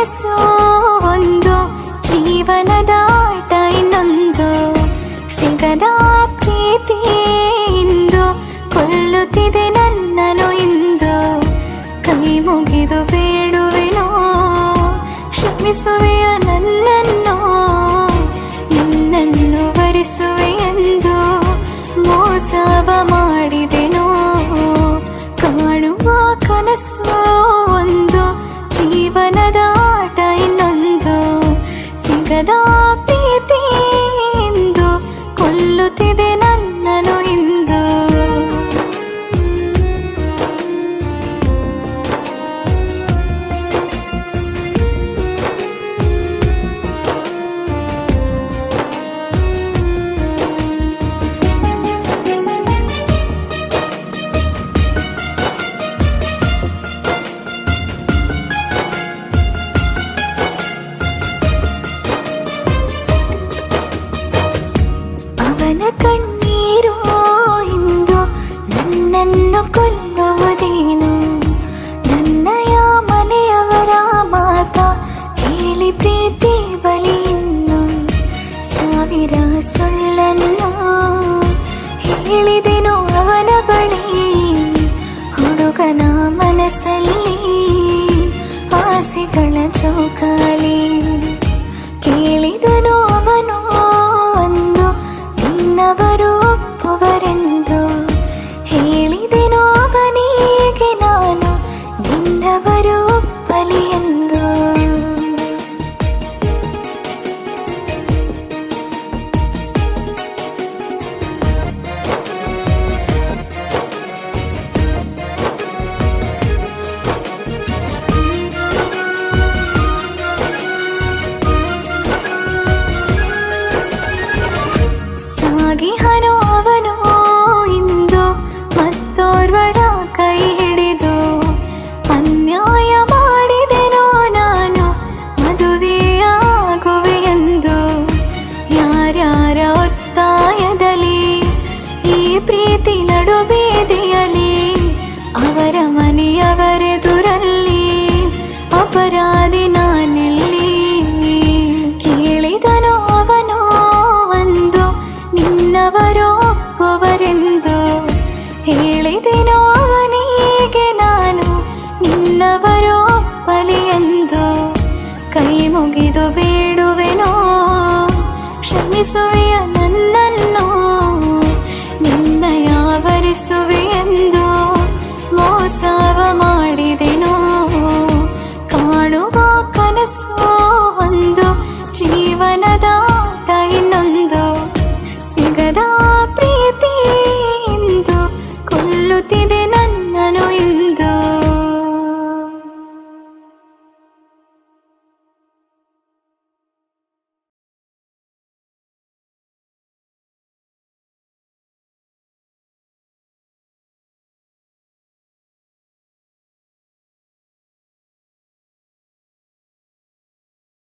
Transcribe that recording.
ಕನಸು ಒಂದು ಜೀವನದ ಆಟ ಇನ್ನೊಂದು ಸಿಗದ ಪ್ರೀತಿ ಇಂದು ಕೊಲ್ಲುತ್ತಿದೆ ನನ್ನನು ಇಂದು ಕೈ ಮುಗಿದು ಬೇಡುವೆನೋ ಕ್ಷಮಿಸುವೆಯ ನನ್ನನ್ನು ನಿನ್ನನ್ನು ವರಿಸುವೆ ಎಂದು ಮೋಸವ ಮಾಡಿದೆನೋ ಕಾಣುವ ಕನಸು ಒಂದು ಜೀವನದ ಆಟ ಇನ್ನೊಂದು ಸಿಗದ ಪ್ರೀತಿ ಎಂದು ಕೊಲ್ಲುತ್ತಿದೆ ನನ್ನನು ಇಂದು ಅವನ ಕಣ್ಣೀರು ಇಂದು ನನ್ನನ್ನು ಕೊಲ್ಲುವುದೇನು ನನ್ನಯ ಮನೆಯವರ ಮಾತ ಕೇಳಿ ಪ್ರೀತಿ ಬಲಿಯನ್ನು ಸಾವಿರ ಸುಳ್ಳನ್ನು ಹೇಳಿದೆನು ಅವನ ಬಳಿ ಹುಡುಗನ ಮನಸ್ಸಲ್ಲಿ ಆಸೆಗಳ ಚೌಕಾಲಿ ಕೇಳಿದನು ಅವನು ಒಂದು ನಿನ್ನವರು ಒಪ್ಪುವರೆಂದು ಹೇಳಿದೆನು ಅವನಿಗೆ ನಾನು ನಿನ್ನವರು ಒಪ್ಪಲಿ ಎಂದು ಸಾಗಿ ಹನು ಅವನು ಇಂದು ಮತ್ತೋರ್ವಡ ಕೈ ಹಿಡಿದು ಅನ್ಯಾಯ ಮಾಡಿದೆನೋ ನಾನು ಮದುವೆಯಾಗುವೆ ಎಂದು ಯಾರ್ಯಾರ ಒತ್ತಾಯದಲ್ಲಿ ಈ ಪ್ರೀತಿ ನಡುಬೀದಿಯಲಿ ಅವರ ಮನೆಯವರೆದುರಲ್ಲಿ ಅಪರಾಧಿ ನಾನೆಲ್ಲಿ ಕೇಳಿದನು ಅವನು ಒಂದು ನಿನ್ನವರು ಒಪ್ಪುವರೆಂದು ಹೇಳಿದೆನು ಅವನಿಗೆ ನಾನು ನಿನ್ನವರು ಒಪ್ಪಲಿ ಎಂದು ಕೈ ಮುಗಿದು ಬೇಡುವೆನೋ ಕ್ಷಮಿಸುವೆಯ ನನ್ನನ್ನು ನಿನ್ನಯ ವರಿಸುವೆ ಎಂದು ಮೋಸವ ಮಾಡಿದೆನೋ ಕಾಣುವ ಕನಸು ಒಂದು ಜೀವನದ